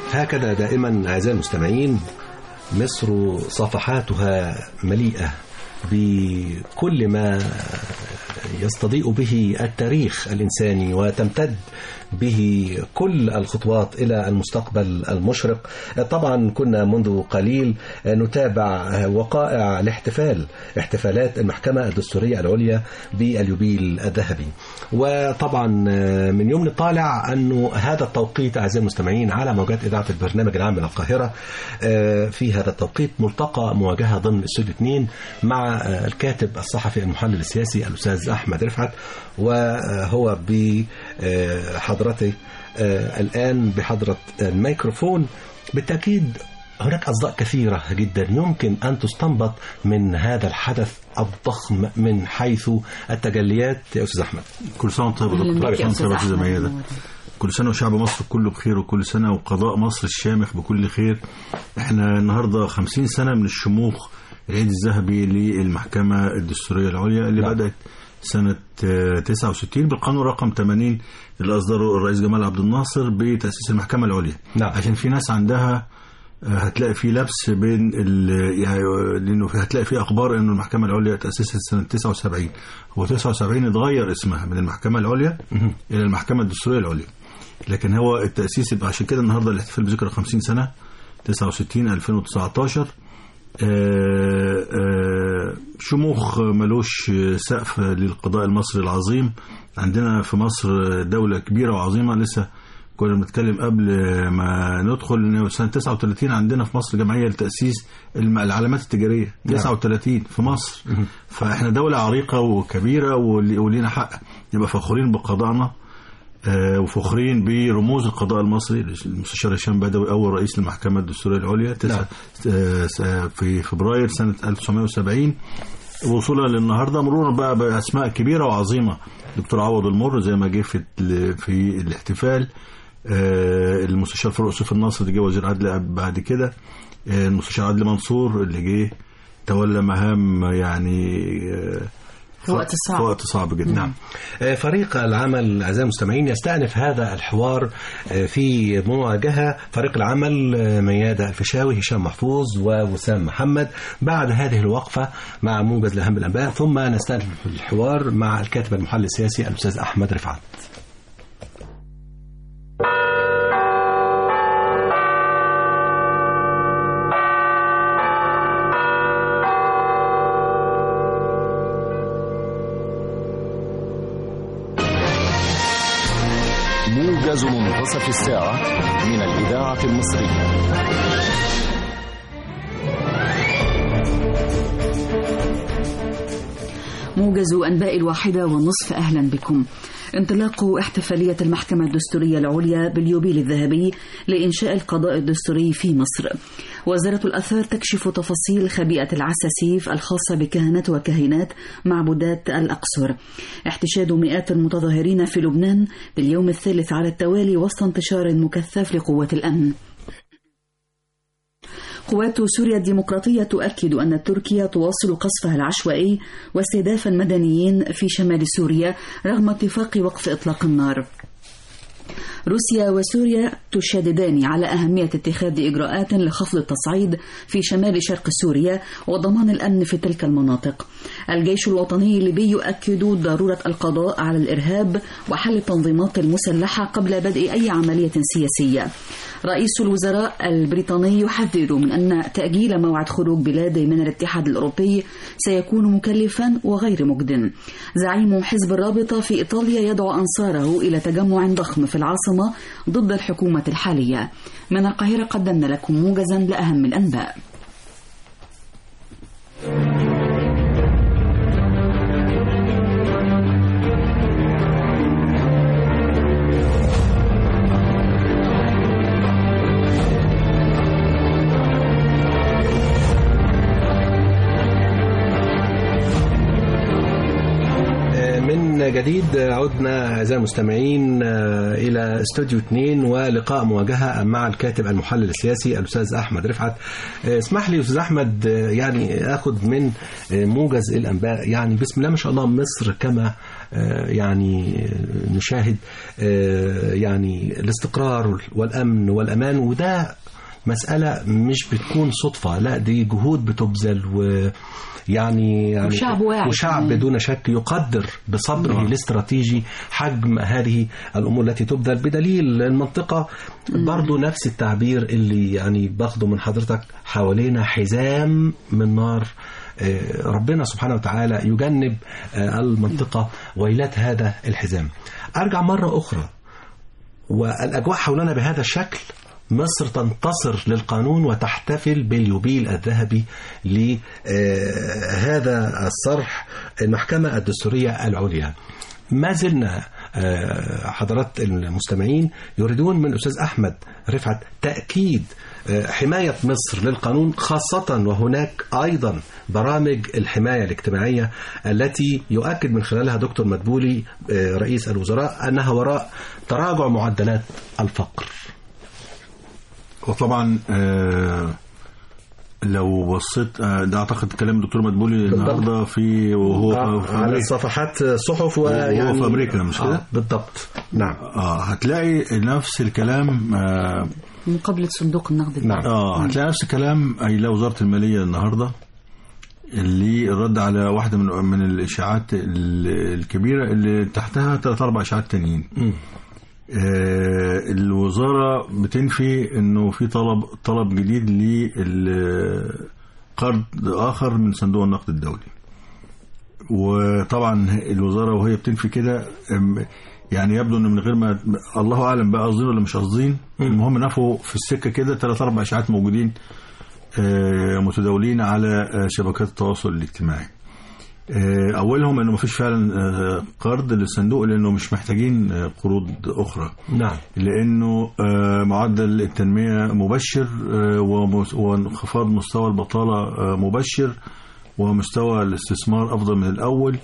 هكذا دائما أعزائي المستمعين مصر صفحاتها مليئة بكل ما يستضيء به التاريخ الإنساني وتمتد به كل الخطوات إلى المستقبل المشرق طبعا كنا منذ قليل نتابع وقائع الاحتفال احتفالات المحكمة الدستورية العليا باليوبيل الذهبي وطبعا من يوم طالع أنه هذا التوقيت أعزائي المستمعين على موجات إذاعة البرنامج العام من القاهرة في هذا التوقيت ملتقى مواجهة ضمن استوديو 2 مع الكاتب الصحفي المحلل السياسي الأستاذ أحمد رفعت وهو بحضرته الآن بحضرة الميكروفون بالتأكيد هناك أصداء كثيرة جدا يمكن أن تستنبط من هذا الحدث الضخم من حيث التجليات يا أستاذ أحمد كل سنة وانت طيب يا دكتور كل سنة وانت يا ميادة كل سنة وشعب مصر كله بخير وكل سنة وقضاء مصر الشامخ بكل خير احنا النهاردة خمسين سنة من الشموخ العيد الذهبي للمحكمة الدستورية العليا اللي لا. بدأت سنة 69 بالقانون رقم 80 اللي أصدره الرئيس جمال عبد الناصر بتأسيس المحكمة العليا نعم. عشان في ناس عندها هتلاقي في لبس بين يعني لانه هتلاقي في اخبار انه المحكمه العليا تاسست سنه 79 هو 79 اتغير اسمها من المحكمه العليا الى المحكمه الدستوريه العليا لكن هو التاسيس يبقى عشان كده النهارده الاحتفال بذكرى 50 سنه 69 2019 آآ آآ شموخ ملوش سقف للقضاء المصري العظيم عندنا في مصر دولة كبيرة وعظيمة لسه كنا بنتكلم قبل ما ندخل ان سنه 39 عندنا في مصر جمعيه لتاسيس العلامات التجاريه 39 في مصر فاحنا دوله عريقه وكبيره ولينا حق نبقى فخورين بقضائنا وفخورين برموز القضاء المصري المستشار هشام بدوي اول رئيس للمحكمه الدستوريه العليا في فبراير سنه 1970 وصولا للنهارده مرورا بقى باسماء كبيره وعظيمه دكتور عوض المر زي ما جه في في الاحتفال المستشار فاروق يوسف الناصر اللي جه وزير عدل بعد كده المستشار عدلي منصور اللي جه تولى مهام يعني في وقت صعب في وقت صعب جدا نعم فريق العمل اعزائي المستمعين يستأنف هذا الحوار في مواجهه فريق العمل ميادة الفيشاوي هشام محفوظ ووسام محمد بعد هذه الوقفه مع موجز لاهم الانباء ثم نستأنف الحوار مع الكاتب المحلل السياسي الاستاذ احمد رفعت موجز منتصف الساعة من الإذاعة المصرية موجز أنباء الواحدة والنصف أهلا بكم انطلاق احتفالية المحكمة الدستورية العليا باليوبيل الذهبي لإنشاء القضاء الدستوري في مصر وزارة الأثار تكشف تفاصيل خبيئة العساسيف الخاصة بكهنة وكاهنات معبودات الأقصر احتشاد مئات المتظاهرين في لبنان باليوم الثالث على التوالي وسط انتشار مكثف لقوات الأمن قوات سوريا الديمقراطية تؤكد أن تركيا تواصل قصفها العشوائي واستهداف المدنيين في شمال سوريا رغم اتفاق وقف إطلاق النار روسيا وسوريا تشددان على أهمية اتخاذ إجراءات لخفض التصعيد في شمال شرق سوريا وضمان الأمن في تلك المناطق. الجيش الوطني الليبي يؤكد ضرورة القضاء على الإرهاب وحل التنظيمات المسلحة قبل بدء أي عملية سياسية. رئيس الوزراء البريطاني يحذر من أن تأجيل موعد خروج بلاده من الاتحاد الأوروبي سيكون مكلفا وغير مجد. زعيم حزب الرابطة في إيطاليا يدعو أنصاره إلى تجمع ضخم في العاصمة ضد الحكومة الحالية. من القاهرة قدمنا لكم موجزا لأهم الأنباء. جديد عدنا أعزائي المستمعين إلى استوديو 2 ولقاء مواجهة مع الكاتب المحلل السياسي الأستاذ أحمد رفعت اسمح لي أستاذ أحمد يعني أخذ من موجز الأنباء يعني بسم الله ما شاء الله مصر كما آه، يعني آه، نشاهد آه، يعني الاستقرار والأمن والأمان وده مسألة مش بتكون صدفة لا دي جهود بتبذل و يعني يعني وشعب واعي وشعب كمان. بدون شك يقدر بصبره آه. الاستراتيجي حجم هذه الامور التي تبذل بدليل المنطقه برضو نفس التعبير اللي يعني باخده من حضرتك حوالينا حزام من نار آه، ربنا سبحانه وتعالى يجنب آه، المنطقه ويلات هذا الحزام ارجع مره اخرى والأجواء حولنا بهذا الشكل مصر تنتصر للقانون وتحتفل باليوبيل الذهبي لهذا الصرح المحكمة الدستورية العليا ما زلنا آه، حضرات المستمعين يريدون من الأستاذ أحمد رفعت تأكيد آه، حماية مصر للقانون خاصة وهناك أيضا برامج الحماية الاجتماعية التي يؤكد من خلالها دكتور مدبولي آه، رئيس الوزراء أنها وراء تراجع معدلات الفقر وطبعا آه لو بصيت آه ده اعتقد كلام الدكتور مدبولي النهارده في وهو في على أمريكا. صفحات صحف وهو ويعني في أمريكا، مش كده؟ آه، بالضبط نعم اه هتلاقي نفس الكلام آه مقابلة صندوق النقد نعم. اه هتلاقي نفس الكلام قايله وزاره الماليه النهارده اللي الرد على واحده من من الاشاعات ال- الكبيره اللي تحتها ثلاث اربع اشاعات تانيين مم. آه، الوزارة بتنفي انه في طلب طلب جديد لقرض اخر من صندوق النقد الدولي وطبعا الوزارة وهي بتنفي كده أم، يعني يبدو ان من غير ما الله اعلم بقى قاصدين ولا مش قاصدين المهم نفوا في السكة كده ثلاث اربع اشاعات موجودين آه، متداولين على آه، شبكات التواصل الاجتماعي آه، اولهم انه مفيش فعلا آه، قرض للصندوق لانه مش محتاجين آه، قروض اخرى نعم لانه آه، معدل التنميه مبشر آه، ومس- وانخفاض مستوى البطاله آه، مبشر ومستوى الاستثمار افضل من الاول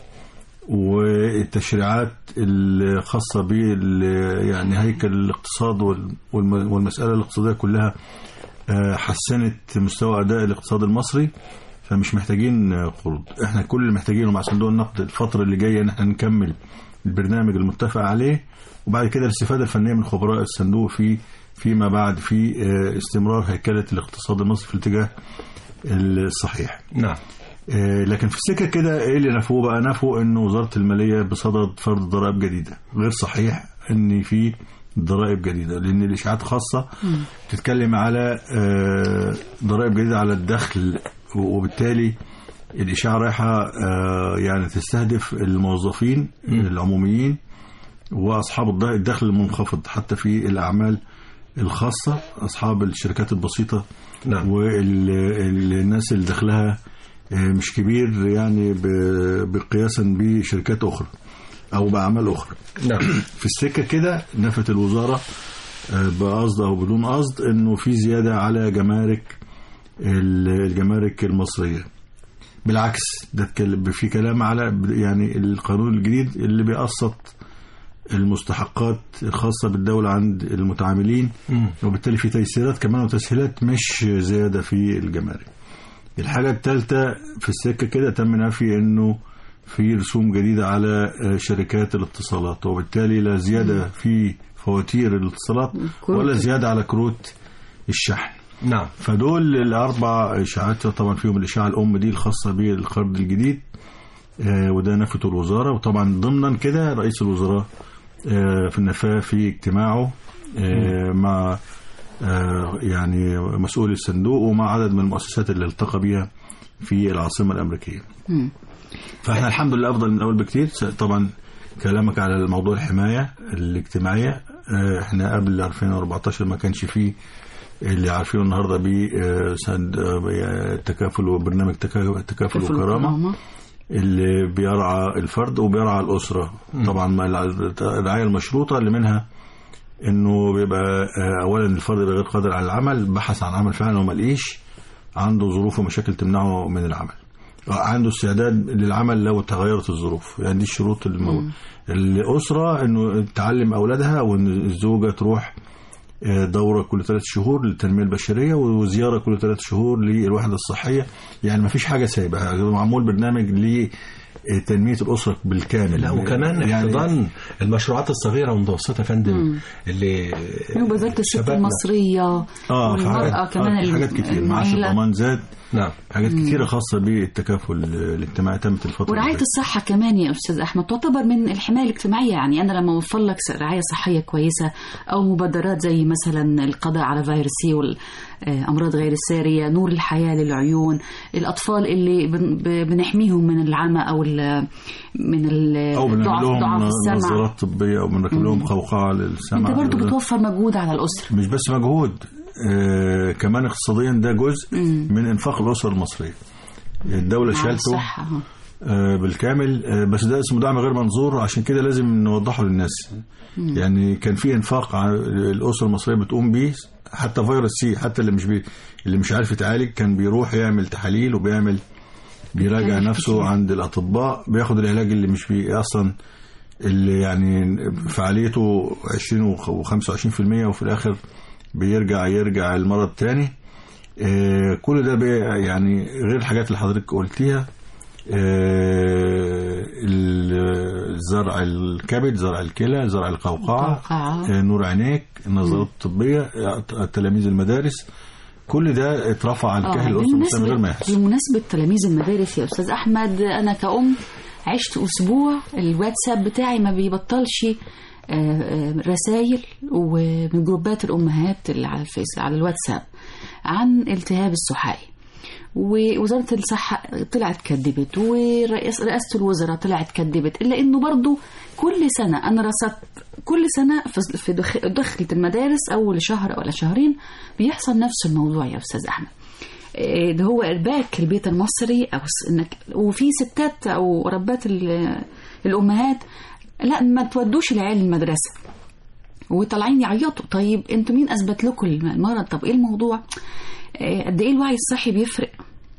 والتشريعات الخاصه بال يعني هيكل الاقتصاد وال- والم- والمساله الاقتصاديه كلها آه، حسنت مستوى اداء الاقتصاد المصري فمش محتاجين آه، قروض احنا كل اللي محتاجينه مع صندوق النقد الفتره اللي جايه ان احنا نكمل البرنامج المتفق عليه وبعد كده الاستفاده الفنيه من خبراء الصندوق في فيما بعد في آه، استمرار هيكله الاقتصاد المصري في الاتجاه الصحيح نعم آه، لكن في السكه كده ايه اللي نفوه بقى نفوا ان وزاره الماليه بصدد فرض ضرائب جديده غير صحيح ان في ضرائب جديده لان الاشاعات خاصه بتتكلم على آه، ضرائب جديده على الدخل وبالتالي الاشاعه رايحه آه، يعني تستهدف الموظفين العموميين واصحاب الض- الدخل المنخفض حتى في الاعمال الخاصه اصحاب الشركات البسيطه نعم. والناس اللي دخلها آه، مش كبير يعني ب- بقياسا بشركات اخرى او باعمال اخرى نعم في السكه كده نفت الوزاره آه، بقصد او بدون قصد انه في زياده على جمارك ال- الجمارك المصريه بالعكس ده اتكلم- في كلام على يعني القانون الجديد اللي بيقسط المستحقات الخاصه بالدوله عند المتعاملين مم. وبالتالي في تيسيرات كمان وتسهيلات مش زياده في الجمارك الحاجه الثالثه في السكه كده تم نفي انه في رسوم جديده على آه، شركات الاتصالات وبالتالي لا زياده في فواتير الاتصالات كروت. ولا زياده على كروت الشحن نعم فدول الاربع اشاعات طبعا فيهم الاشاعه الام دي الخاصه بالقرض الجديد آه، وده نفته الوزاره وطبعا ضمنا كده رئيس الوزراء آه، في النفاه في اجتماعه آه، مع آه، يعني مسؤول الصندوق ومع عدد من المؤسسات اللي التقى بيها في العاصمه الامريكيه. مم. فاحنا الحمد لله افضل من الاول بكتير س- طبعا كلامك على الموضوع الحمايه الاجتماعيه آه، احنا قبل 2014 ما كانش فيه اللي عارفينه النهارده بالتكافل وبرنامج تكا- تكافل كفل وكرامه الكرامة. اللي بيرعى الفرد وبيرعى الأسرة طبعا مع الع- الرعاية المشروطة اللي منها انه بيبقى آه، اولا الفرد اللي غير قادر على العمل بحث عن عمل فعلا وما لقيش عنده ظروف ومشاكل تمنعه من العمل عنده استعداد للعمل لو تغيرت الظروف يعني دي الشروط المو... الأسرة انه تعلم أولادها وان الزوجة تروح آه، دورة كل ثلاث شهور للتنمية البشرية وزيارة كل ثلاث شهور للوحدة الصحية يعني ما فيش حاجة سايبة معمول برنامج آه، تنميه الاسره بالكامل لا وكمان يعني احتضان المشروعات الصغيره والمتوسطه يا فندم اللي وبذلت الست شبابنا- المصرية اه والمرأة حاجات كمان آه حاجات كتير معاش المعيلة. الضمان زاد نعم حاجات كتيره خاصه بالتكافل الاجتماعي تمت الفتره ورعاية اللي الصحة كمان يا أستاذ أحمد تعتبر من الحماية الاجتماعية يعني أنا لما أوفر لك رعاية صحية كويسة أو مبادرات زي مثلا القضاء على فيروس سي والأمراض غير السارية نور الحياة للعيون الأطفال اللي بن- ب- بنحميهم من العمى أو ال- من ال- او بنعمل ضعف لهم ضعف السمع نظارات طبيه او بنركب لهم قوقعه للسمع أنت برضو بتوفر مجهود على الأسرة مش بس مجهود آه كمان اقتصاديا ده جزء من انفاق الاسره المصريه الدوله على شالته الصحة أهو. آه بالكامل آه بس ده اسمه دعم غير منظور عشان كده لازم نوضحه للناس يعني كان في انفاق ع- الاسره المصريه بتقوم بيه حتى فيروس سي حتى اللي مش بي اللي مش عارف يتعالج كان بيروح يعمل تحاليل وبيعمل بيراجع كان نفسه كتير. عند الاطباء بياخد العلاج اللي مش بي اصلا اللي يعني فعاليته 20 و25% وفي الاخر بيرجع يرجع المرض تاني آه، كل ده بي يعني غير الحاجات اللي حضرتك قلتيها آه، ال- زرع الكبد زرع الكلى زرع القوقعة القوقعة. آه، نور عينيك النظارات الطبية آه، تلاميذ المدارس كل ده اترفع عن كاهل الأسرة المصرية من غير ما يحصل بمناسبة تلاميذ المدارس يا أستاذ أحمد أنا كأم عشت أسبوع الواتساب بتاعي ما بيبطلش رسائل ومن جروبات الأمهات اللي على الفيس على الواتساب عن التهاب السحائي ووزارة الصحة طلعت كذبت ورئاسة الوزراء طلعت كذبت إلا إنه برضو كل سنة أنا رصدت كل سنة في- في دخ- دخلة المدارس أول شهر ولا شهرين بيحصل نفس الموضوع يا أستاذ أحمد إيه ده هو إرباك البيت المصري أو س- إنك وفي ستات أو ربات ال- الأمهات لا ما تودوش العيال المدرسة وطالعين يعيطوا طيب انتوا مين اثبت لكم المرض طب ايه الموضوع آه، قد ايه الوعي الصحي بيفرق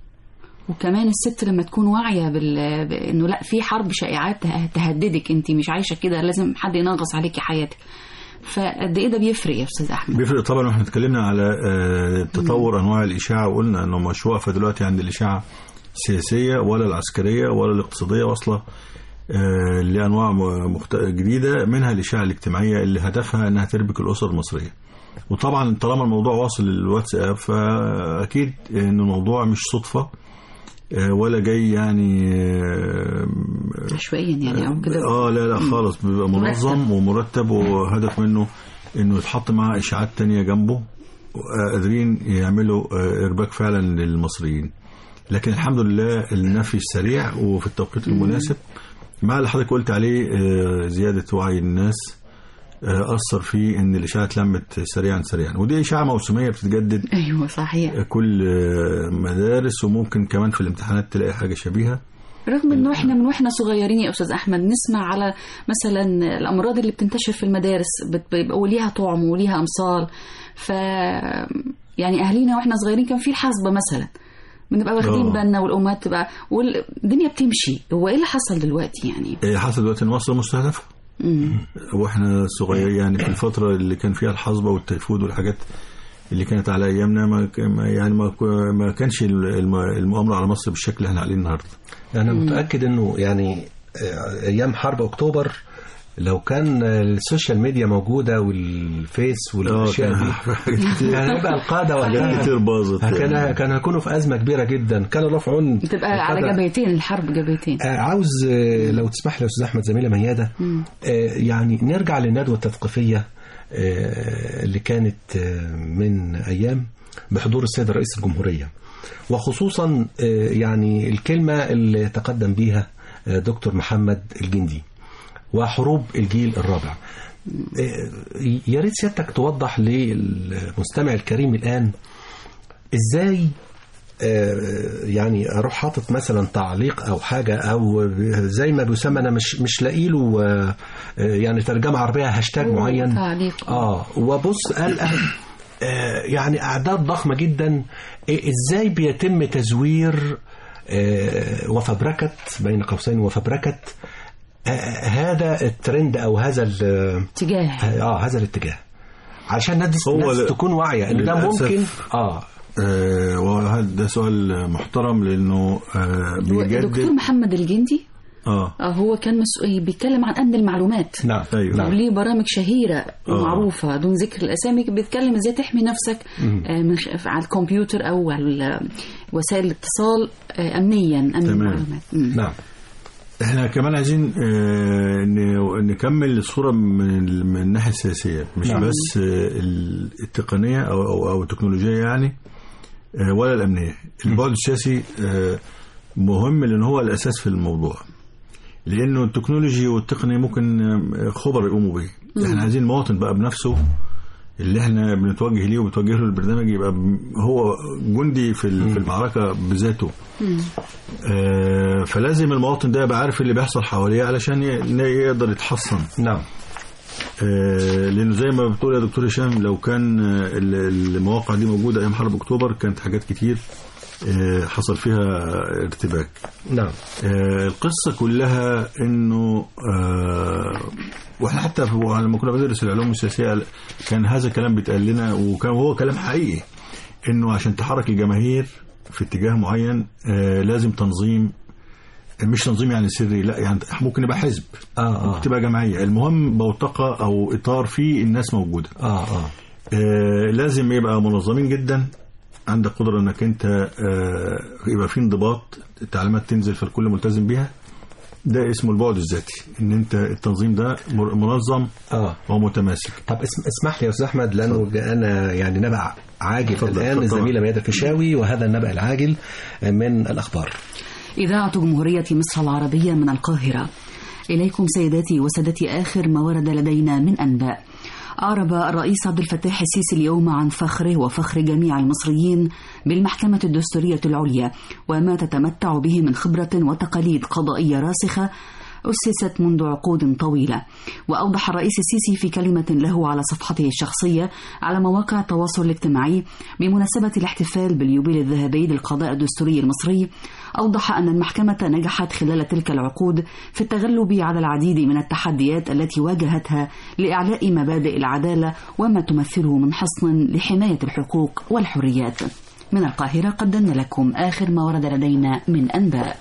وكمان الست لما تكون واعيه بال... بانه لا في حرب شائعات ته- تهددك انت مش عايشه كده لازم حد ينغص عليكي حياتك فقد ايه ده بيفرق يا استاذ احمد بيفرق طبعا واحنا اتكلمنا على آه، تطور انواع الاشاعه وقلنا انه مش واقفه دلوقتي عند الاشاعه السياسيه ولا العسكريه ولا الاقتصاديه واصله آه، لانواع م- مخت... جديده منها الاشاعه الاجتماعيه اللي هدفها انها تربك الاسر المصريه وطبعا طالما الموضوع واصل للواتساب فاكيد ان الموضوع مش صدفه آه، ولا جاي يعني آه، عشوائيا يعني او كده اه لا لا خالص بيبقى منظم ومرتب وهدف منه انه يتحط معاه اشاعات تانية جنبه آه، قادرين يعملوا آه، ارباك فعلا للمصريين لكن الحمد لله النفي سريع وفي التوقيت المناسب مع اللي حضرتك قلت عليه آه، زيادة وعي الناس آه، أثر في إن الإشاعة اتلمت سريعا سريعا ودي إشاعة موسمية بتتجدد ايوه صحيح كل آه، مدارس وممكن كمان في الامتحانات تلاقي حاجة شبيهة رغم انه احنا من واحنا صغيرين يا استاذ احمد نسمع على مثلا الامراض اللي بتنتشر في المدارس بت- بيبقى وليها طعم وليها امصال ف يعني اهالينا واحنا صغيرين كان في الحصبه مثلا بنبقى واخدين آه. بالنا والامهات تبقى والدنيا بتمشي هو ايه اللي حصل دلوقتي يعني آه، حصل دلوقتي إن مصر مستهدفة مم. واحنا صغير يعني في الفترة اللي كان فيها الحصبة والتيفود والحاجات اللي كانت على ايامنا ما ك- ما- يعني ما ك- ما كانش الم- المؤامرة على مصر بالشكل اللي احنا عليه النهارده أنا متأكد إنه يعني آه، أيام حرب أكتوبر لو كان السوشيال ميديا موجودة والفيس والأشياء كان دي حاجات كتير كان هيبقى القادة حاجات وقتها كتير باظت كان كان هيكونوا في أزمة كبيرة جدا كان الله في عون بتبقى على القادة. جبهتين الحرب جبهتين آه، عاوز آه، لو تسمح لي يا استاذ احمد زميله مياده آه، يعني نرجع للندوه التثقيفيه آه، اللي كانت آه، من ايام بحضور السيد رئيس الجمهوريه وخصوصا آه، يعني الكلمه اللي تقدم بيها آه، دكتور محمد الجندي وحروب الجيل الرابع آه، يا ريت سيادتك توضح للمستمع الكريم الان ازاي آه، يعني اروح حاطط مثلا تعليق او حاجه او زي ما بيسمى انا مش مش لاقي له آه، آه، يعني ترجمه عربيه هاشتاج معين تعليق اه وبص القى آه، يعني اعداد ضخمه جدا إيه- ازاي بيتم تزوير آه، وفبركه بين قوسين وفبركه آه، هذا الترند او هذا ال- اتجاه اه هذا الاتجاه عشان الناس هو الناس ل- تكون واعيه ان ده للأسف ممكن اه آه، وهذا ده سؤال محترم لانه آه، دكتور بيجدد محمد الجندي اه آه، هو كان مسؤول بيتكلم عن امن المعلومات نعم أيوة. نعم وليه برامج شهيرة ومعروفة دون ذكر الأسامي بيتكلم ازاي تحمي نفسك آه، من خ- على الكمبيوتر أو على وسائل الاتصال آه، أمنيا أمن تمام. المعلومات مم. نعم احنا كمان عايزين آه، ن- نكمل الصورة من ال- من الناحية السياسية مش نعم. بس آه، ال- التقنية أو أو, أو التكنولوجية يعني آه، ولا الأمنية البعد السياسي آه، مهم لأن هو الأساس في الموضوع لأنه التكنولوجي والتقنية ممكن آه، خبر يقوموا بيه احنا عايزين المواطن بقى بنفسه اللي احنا بنتوجه ليه وبتوجه له البرنامج يبقى ب- هو جندي في ال- في المعركة بذاته آه، فلازم المواطن ده يبقى عارف اللي بيحصل حواليه علشان ي- يقدر يتحصن نعم آه، لانه زي ما بتقول يا دكتور هشام لو كان آه، ال- المواقع دي موجوده ايام حرب اكتوبر كانت حاجات كتير آه، حصل فيها ارتباك نعم آه، القصه كلها انه آه، واحنا حتى في- لما كنا بندرس العلوم السياسيه كان هذا الكلام بيتقال لنا وكان هو كلام حقيقي انه عشان تحرك الجماهير في اتجاه معين آه، لازم تنظيم مش تنظيم يعني سري لا يعني ممكن يبقى حزب اه اه ممكن تبقى جمعيه المهم بوتقه او اطار فيه الناس موجوده اه اه آه لازم يبقى منظمين جدا عندك قدره انك انت آه يبقى في انضباط التعليمات تنزل فالكل ملتزم بيها ده اسمه البعد الذاتي ان انت التنظيم ده مر- منظم اه ومتماسك طب اسم اسمح لي يا استاذ احمد لانه انا يعني نبأ عاجل اتفضل، الان اتفضل. الزميله ميادة الفيشاوي وهذا النبأ العاجل من الاخبار إذاعة جمهورية مصر العربية من القاهرة إليكم سيداتي وسادتي آخر ما ورد لدينا من أنباء أعرب الرئيس عبد الفتاح السيسي اليوم عن فخره وفخر جميع المصريين بالمحكمة الدستورية العليا وما تتمتع به من خبرة وتقاليد قضائية راسخة أسست منذ عقود طويلة وأوضح الرئيس السيسي في كلمة له على صفحته الشخصية على مواقع التواصل الاجتماعي بمناسبة الاحتفال باليوبيل الذهبي للقضاء الدستوري المصري أوضح أن المحكمة نجحت خلال تلك العقود في التغلب على العديد من التحديات التي واجهتها لإعلاء مبادئ العدالة وما تمثله من حصن لحماية الحقوق والحريات من القاهرة قدمنا لكم آخر ما ورد لدينا من أنباء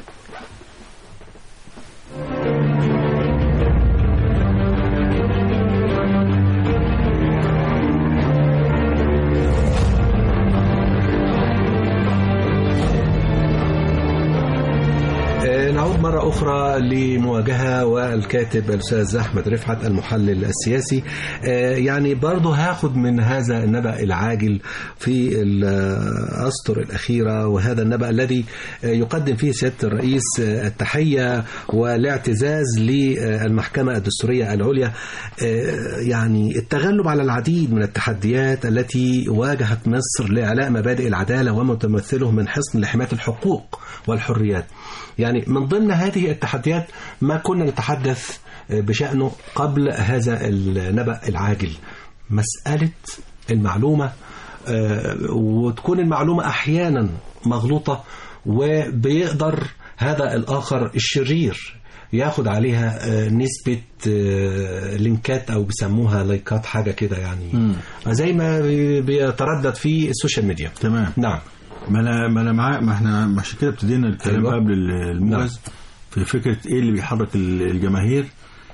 آه، نعود مرة أخرى لمواجهة والكاتب الأستاذ أحمد رفعت المحلل السياسي آه، يعني برضه هاخد من هذا النبأ العاجل في الأسطر الأخيرة وهذا النبأ الذي آه، يقدم فيه سيادة الرئيس آه، التحية والاعتزاز للمحكمة الدستورية العليا آه، يعني التغلب على العديد من التحديات التي واجهت مصر لإعلاء مبادئ العدالة وما تمثله من حصن لحماية الحقوق والحريات يعني من ضمن هذه التحديات ما كنا نتحدث بشأنه قبل هذا النبأ العاجل مسألة المعلومة آه، وتكون المعلومة أحيانا مغلوطة وبيقدر هذا الآخر الشرير ياخد عليها آه، نسبة آه، لينكات أو بيسموها لايكات حاجة كده يعني زي ما بي- بيتردد في السوشيال ميديا تمام نعم ما انا ما انا معاه ما احنا عشان كده ابتدينا الكلام أيوة. قبل الموجز في فكره ايه اللي بيحرك ال- الجماهير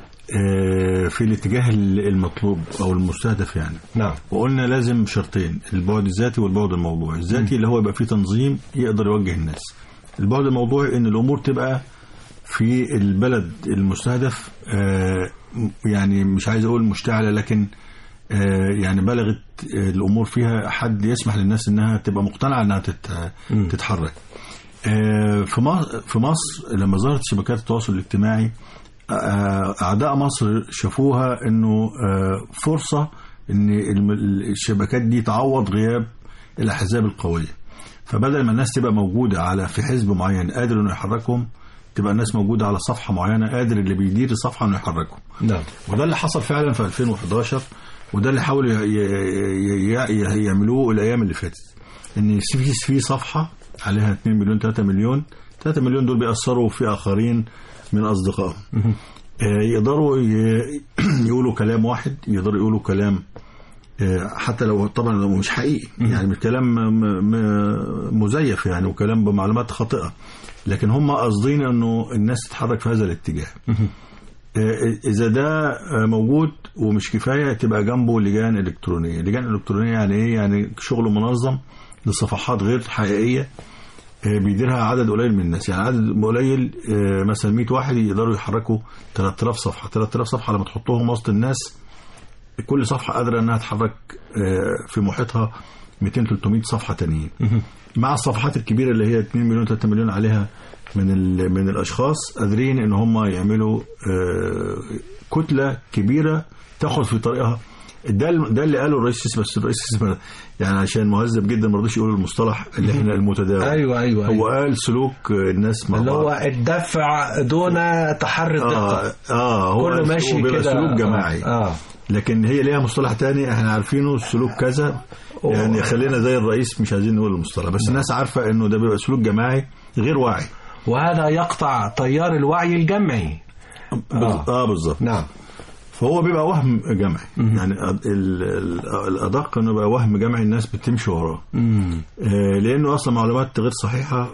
آه، في الاتجاه ال- المطلوب او المستهدف يعني نعم وقلنا لازم شرطين البعد الذاتي والبعد الموضوعي الذاتي اللي هو يبقى فيه تنظيم يقدر يوجه الناس البعد الموضوعي ان الامور تبقى في البلد المستهدف آه، يعني مش عايز اقول مشتعله لكن آه، يعني بلغت آه، الامور فيها حد يسمح للناس انها تبقى مقتنعه انها تت- مم. تتحرك آه، في مصر في مصر لما ظهرت شبكات التواصل الاجتماعي آه، اعداء مصر شافوها انه آه، فرصه ان الم- الشبكات دي تعوض غياب الاحزاب القويه فبدل ما الناس تبقى موجوده على في حزب معين قادر انه يحركهم تبقى الناس موجوده على صفحه معينه قادر اللي بيدير الصفحه انه يحركهم نعم وده اللي حصل فعلا في 2011 وده اللي حاولوا ي- ي- ي- ي- يعملوه الايام اللي فاتت ان في في صفحه عليها 2 مليون 3 مليون 3 مليون دول بيأثروا في اخرين من اصدقائهم آه، يقدروا ي- يقولوا كلام واحد يقدروا يقولوا كلام آه، حتى لو طبعا لو مش حقيقي يعني مش كلام م- م- مزيف يعني وكلام بمعلومات خاطئه لكن هم قاصدين انه الناس تتحرك في هذا الاتجاه آه، اذا ده آه، موجود ومش كفايه تبقى جنبه لجان الكترونيه لجان الكترونيه يعني ايه يعني شغل منظم لصفحات غير حقيقيه آه، بيديرها عدد قليل من الناس يعني عدد قليل آه، مثلا 100 واحد يقدروا يحركوا 3000 صفحه 3000 صفحه لما تحطوهم وسط الناس كل صفحه قادره انها تحرك آه، في محيطها 200 300 صفحه تانيين مع الصفحات الكبيره اللي هي 2 مليون 3 مليون عليها من ال- من الاشخاص قادرين ان هم يعملوا آه، كتله كبيره تاخد في طريقها ده ال- ده اللي قاله الرئيس السيسي بس الرئيس السيسي ما- يعني عشان مهذب جدا ما رضيش يقول المصطلح اللي احنا المتداول ايوه ايوه, هو أيوة. قال سلوك الناس مع اللي بعض. هو الدفع دون تحري الدقه اه اه هو كله ماشي وبيبقى كده سلوك جماعي اه لكن هي ليها مصطلح تاني احنا عارفينه السلوك كذا يعني خلينا زي الرئيس مش عايزين نقول المصطلح بس الناس عارفه انه ده بيبقى سلوك جماعي غير واعي وهذا يقطع تيار الوعي الجمعي اه, آه بالظبط نعم فهو بيبقى وهم جمعي يعني ال- ال- الادق انه بقى وهم جمعي الناس بتمشي وراه مم. آه، لانه اصلا معلومات غير صحيحه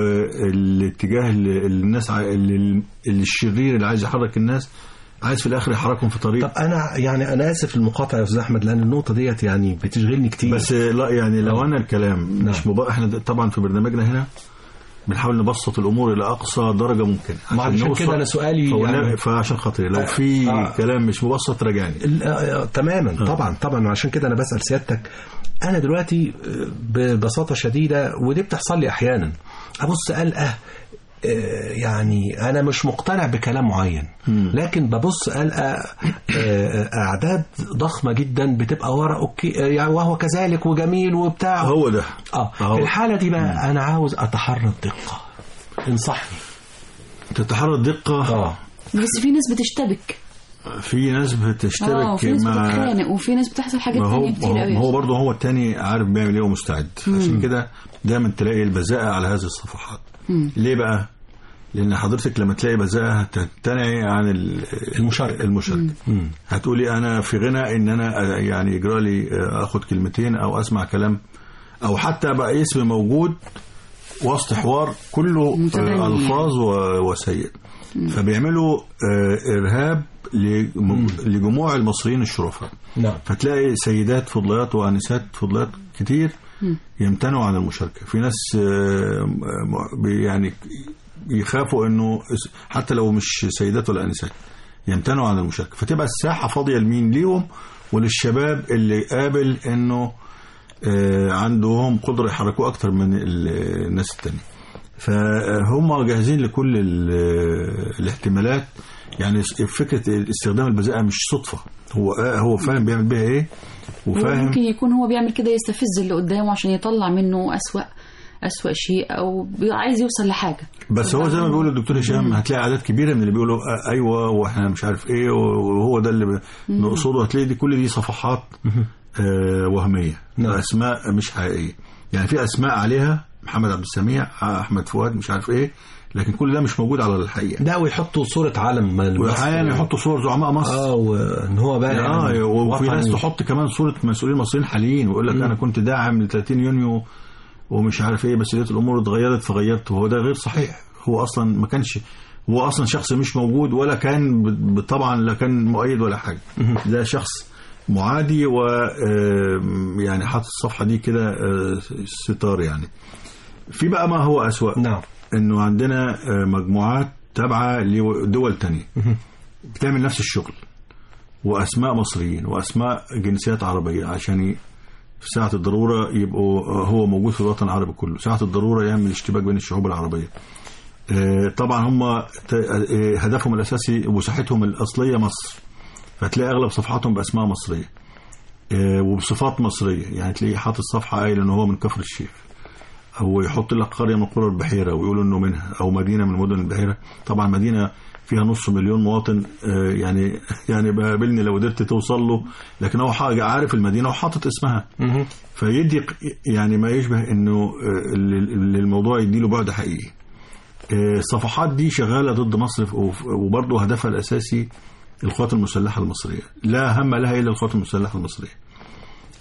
والاتجاه اللي اللي الناس ع- اللي اللي الشرير اللي عايز يحرك الناس عايز في الاخر يحركهم في طريق طب انا يعني انا اسف المقاطعه يا استاذ احمد لان النقطه ديت يعني بتشغلني كتير بس لا يعني لو انا الكلام مش مب... احنا طبعا في برنامجنا هنا بنحاول نبسط الامور الى اقصى درجه ممكنه ما علشان نوصل- كده أنا سؤالي فهو يعني- يعني فعشان خاطري لو في آه. كلام مش مبسط راجعني ال- آه، آه، تماما طبعا طبعا وعشان كده انا بسال سيادتك انا دلوقتي آه، ببساطه شديده ودي بتحصل لي احيانا ابص القى آه، يعني انا مش مقتنع بكلام معين لكن ببص القى آه، اعداد ضخمه جدا بتبقى ورا اوكي آه، يعني وهو كذلك وجميل وبتاع هو ده اه أهو. في الحاله دي بقى انا عاوز اتحرى الدقه انصحني تتحرى الدقه اه بس في ناس بتشتبك في ناس اه بتشتبك في ناس مع بتتخانق وفي ناس بتحصل حاجات ما هو تانية كتير ما قوي هو, هو برضه هو التاني عارف بيعمل ايه ومستعد عشان كده دايما تلاقي البذاءة على هذه الصفحات ليه بقى؟ لأن حضرتك لما تلاقي بذاءة هتمتنعي عن ال- المشاركة. المشاركة هتقولي أنا في غنى إن أنا أ- يعني يجرى لي آخد كلمتين أو أسمع كلام أو حتى بقى اسم موجود وسط حوار كله متدين آه، ألفاظ و- وسيء فبيعملوا آه، إرهاب لجم- لجموع المصريين الشرفاء نعم فتلاقي سيدات فضليات وانسات فضليات كتير يمتنعوا عن المشاركه في ناس آه، م- بي- يعني يخافوا انه اس- حتى لو مش سيدات ولا انسات يمتنعوا عن المشاركه فتبقى الساحه فاضيه لمين ليهم وللشباب اللي قابل انه آه، عندهم قدره يحركوه اكتر من ال- الناس التانية فهم جاهزين لكل ال- الاحتمالات يعني فكره استخدام البذاءه مش صدفه هو هو فاهم بيعمل بيها ايه وفاهم ممكن يكون هو بيعمل كده يستفز اللي قدامه عشان يطلع منه أسوأ أسوأ شيء أو بي- عايز يوصل لحاجة بس هو زي ما بيقول الدكتور هشام هتلاقي اعداد كبيره من اللي بيقولوا آه، ايوه واحنا مش عارف ايه وهو ده اللي ب- نقصده هتلاقي دي كل دي صفحات آه وهميه نعم. اسماء مش حقيقيه يعني في اسماء عليها محمد عبد السميع آه، احمد فؤاد مش عارف ايه لكن كل ده مش موجود على الحقيقه لا ويحطوا صورة علم مصر. واحيانا يحطوا صور زعماء مصر اه وان هو بقى اه يعني وفي وطني. ناس تحط كمان صوره مسؤولين مصريين حاليين ويقول لك انا كنت داعم ل 30 يونيو ومش عارف ايه بس لقيت الامور اتغيرت فغيرت وهو ده غير صحيح هو اصلا ما كانش هو اصلا شخص مش موجود ولا كان ب- طبعا لا كان مؤيد ولا حاجه ده شخص معادي و آه، يعني حاطط الصفحه دي كده آه، ستار يعني في بقى ما هو اسوأ نعم انه عندنا آه، مجموعات تابعه لدول تانية بتعمل نفس الشغل واسماء مصريين واسماء جنسيات عربيه عشان ي- في ساعه الضروره يبقوا آه، هو موجود في الوطن العربي كله ساعه الضروره يعمل اشتباك بين الشعوب العربيه آه، طبعا هم ت- آه، هدفهم الاساسي وساحتهم الاصليه مصر فتلاقي اغلب صفحاتهم باسماء مصريه آه، وبصفات مصريه يعني تلاقيه حاطط صفحه قايل ان هو من كفر الشيخ او يحط لك قريه من قرى البحيره ويقولوا انه منها او مدينه من مدن البحيره طبعا مدينه فيها نص مليون مواطن آه، يعني يعني بقابلني لو قدرت توصل له لكن هو حاجه عارف المدينه وحاطط اسمها فيدي ق- يعني ما يشبه انه آه، ال- ال- الموضوع يديله بعد حقيقي آه، الصفحات دي شغاله ضد مصر ف- وف- وبرضه هدفها الاساسي القوات المسلحه المصريه لا هم لها الا القوات المسلحه المصريه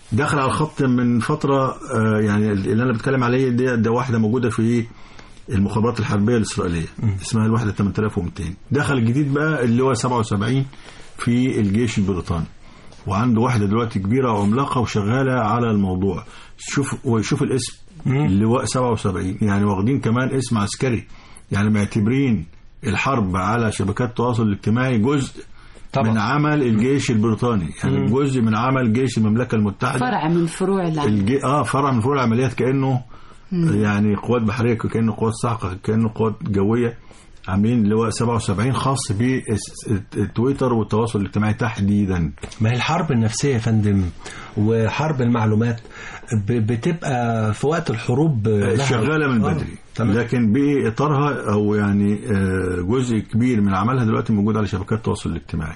دخل على الخط من فتره آه، يعني اللي انا بتكلم عليه ده, ده واحده موجوده في المخابرات الحربيه الاسرائيليه اسمها الوحده 8200 دخل الجديد بقى اللي هو 77 في الجيش البريطاني وعنده واحده دلوقتي كبيره وعملاقه وشغاله على الموضوع شوف وشوف الاسم اللواء 77 يعني واخدين كمان اسم عسكري يعني معتبرين الحرب على شبكات التواصل الاجتماعي جزء طبعا. من عمل الجيش البريطاني يعني جزء من عمل جيش المملكه المتحده فرع من فروع العمل الجي... اه فرع من فروع العمليات كانه يعني قوات بحريه كانه قوات صاعقه كانه قوات جويه عاملين لواء 77 خاص بالتويتر والتواصل الاجتماعي تحديدا ما هي الحرب النفسية يا فندم وحرب المعلومات ب- بتبقى في وقت الحروب لها- شغاله من آه، بدري تمام. لكن بقي اطارها او يعني آه، جزء كبير من عملها دلوقتي موجود على شبكات التواصل الاجتماعي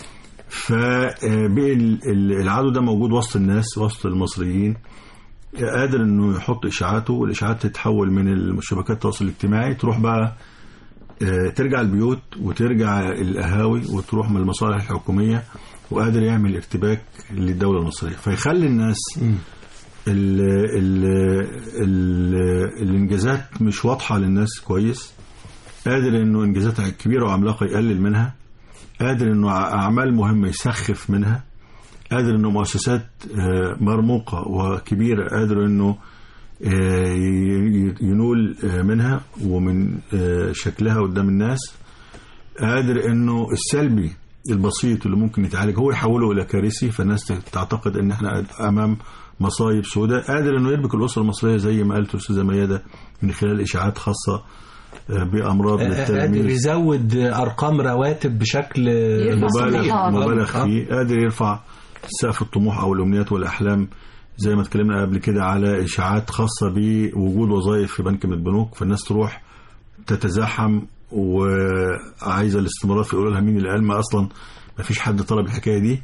فبقي ال- ال- العدو ده موجود وسط الناس وسط المصريين قادر انه يحط اشاعاته والاشاعات تتحول من شبكات التواصل الاجتماعي تروح بقى آه، ترجع البيوت وترجع القهاوي وتروح من المصالح الحكوميه وقادر يعمل ارتباك للدوله المصريه فيخلي الناس ال ال ال الانجازات مش واضحه للناس كويس قادر انه انجازات كبيره وعملاقه يقلل منها قادر انه ع- اعمال مهمه يسخف منها قادر انه مؤسسات آه، مرموقه وكبيره قادر انه آه، ي- ينول آه، منها ومن آه، شكلها قدام الناس قادر انه السلبي البسيط اللي ممكن يتعالج هو يحوله الى كارثي فالناس تعتقد ان احنا امام مصايب سوداء قادر انه يربك الاسره المصريه زي ما قالت الاستاذه مياده من خلال اشاعات خاصه آه، بامراض قادر للتلاميذ يزود ارقام رواتب بشكل يرفع مبالغ صفحات. مبالغ آه. فيه قادر يرفع سقف الطموح او الامنيات والاحلام زي ما اتكلمنا قبل كده على اشاعات خاصه بوجود وظائف في بنك من البنوك فالناس تروح تتزاحم وعايزه الاستمرار في يقولوا لها مين اللي قال ما اصلا ما فيش حد طلب الحكايه دي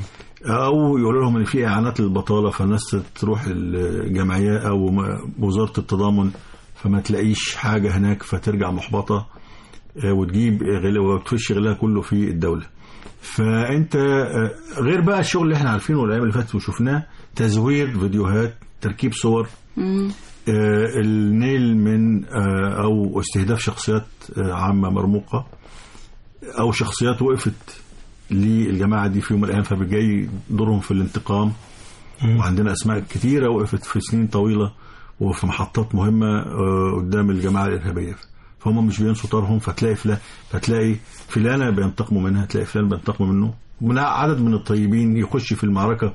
او يقولوا لهم ان في اعانات للبطاله فالناس تروح الجمعيه او م- وزاره التضامن فما تلاقيش حاجه هناك فترجع محبطه آه، وتجيب غلا وتفش غلاها كله في الدوله فانت آه، غير بقى الشغل اللي احنا عارفينه الايام اللي فاتت وشفناه تزوير فيديوهات تركيب صور مم. آه، النيل من آه، او استهداف شخصيات آه، عامه مرموقه او شخصيات وقفت للجماعه دي في يوم من الايام فبجاي دورهم في الانتقام وعندنا اسماء كتيره وقفت في سنين طويله وفي محطات مهمه آه، قدام الجماعه الارهابيه فهم مش بينسوا طارهم فتلاقي فلان فتلاقي فلانه بينتقموا منها تلاقي فلان بينتقموا منه ومن عدد من الطيبين يخش في المعركه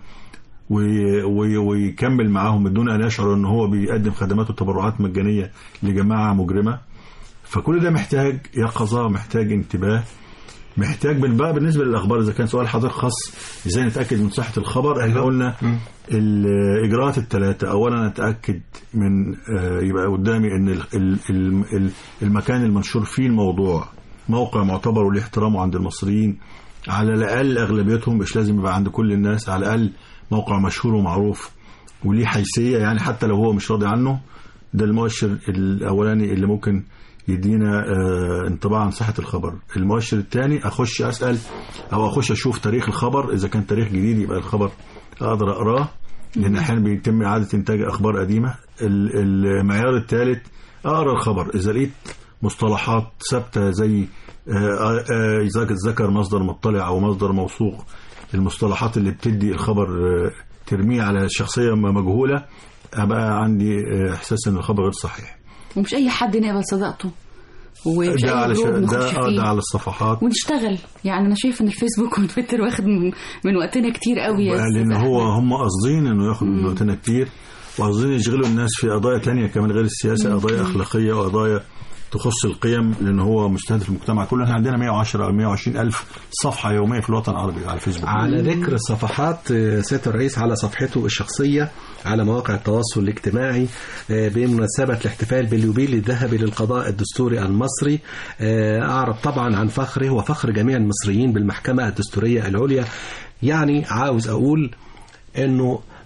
وي- وي- ويكمل معاهم بدون ان يشعر ان هو بيقدم خدمات وتبرعات مجانيه لجماعه مجرمه فكل ده محتاج يقظه محتاج انتباه محتاج من بقى بالنسبه للاخبار اذا كان سؤال حضرتك خاص ازاي نتاكد من صحه الخبر احنا قلنا الاجراءات الثلاثه اولا اتاكد من آه، يبقى قدامي ان ال- ال- ال- ال- المكان المنشور فيه الموضوع موقع معتبر وليه احترامه عند المصريين على الاقل اغلبيتهم مش لازم يبقى عند كل الناس على الاقل موقع مشهور ومعروف وليه حيثيه يعني حتى لو هو مش راضي عنه ده المؤشر الاولاني اللي ممكن يدينا آه، انطباع عن صحه الخبر المؤشر الثاني اخش اسال او اخش اشوف تاريخ الخبر اذا كان تاريخ جديد يبقى الخبر اقدر اقراه لان احيانا بيتم اعاده انتاج اخبار قديمه ال- المعيار الثالث اقرا الخبر اذا لقيت مصطلحات ثابته زي آه، آه، آه، اذا ذكر مصدر مطلع او مصدر موثوق المصطلحات اللي بتدي الخبر آه، ترميه على شخصيه مجهوله ابقى عندي آه، احساس ان الخبر غير صحيح ومش اي حد نقبل صداقته ومش ده اي على جروب ده, نخش آه، ده فيه على الصفحات ونشتغل يعني انا شايف ان الفيسبوك والتويتر واخد من, من وقتنا كتير قوي يا لان أستاذ هو أحمد. هم قاصدين انه ياخد من وقتنا كتير وقاصدين يشغلوا الناس في قضايا تانية كمان غير السياسه قضايا اخلاقيه وقضايا تخص القيم لان هو مستهدف المجتمع كله احنا عندنا 110 او 120 الف صفحه يوميه في الوطن العربي على الفيسبوك على ذكر الصفحات آه، سيادة الرئيس على صفحته الشخصية على مواقع التواصل الاجتماعي آه، بمناسبة الاحتفال باليوبيل الذهبي للقضاء الدستوري المصري آه، أعرب طبعا عن فخره وفخر جميع المصريين بالمحكمة الدستورية العليا يعني عاوز أقول أنه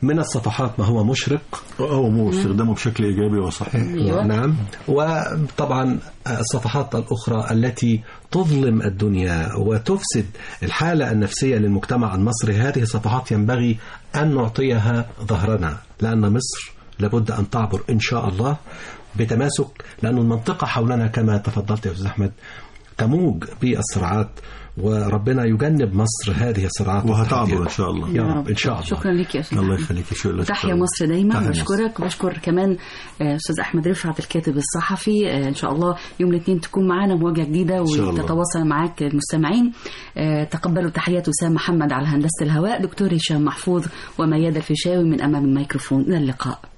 من الصفحات ما هو مشرق أو مو استخدامه بشكل إيجابي وصحيح أيوة. نعم وطبعا الصفحات الأخرى التي تظلم الدنيا وتفسد الحالة النفسية للمجتمع المصري هذه صفحات ينبغي أن نعطيها ظهرنا لأن مصر لابد أن تعبر إن شاء الله بتماسك لأن المنطقة حولنا كما تفضلت يا أستاذ أحمد تموج بالصراعات وربنا يجنب مصر هذه الصراعات وهتعبر والتحديات. إن شاء الله يا رب إن شاء الله شكرا لك يا استاذ الله أحمد. يخليك شو لك تحيا مصر دايما تحيا مصر. بشكرك وبشكر كمان آه، استاذ احمد رفعت الكاتب الصحفي آه، ان شاء الله يوم الاثنين تكون معانا مواجهه جديده شاء الله. وتتواصل معاك المستمعين آه، تقبلوا تحيات وسام محمد على هندسه الهواء دكتور هشام محفوظ وميادة الفيشاوي من امام الميكروفون الى اللقاء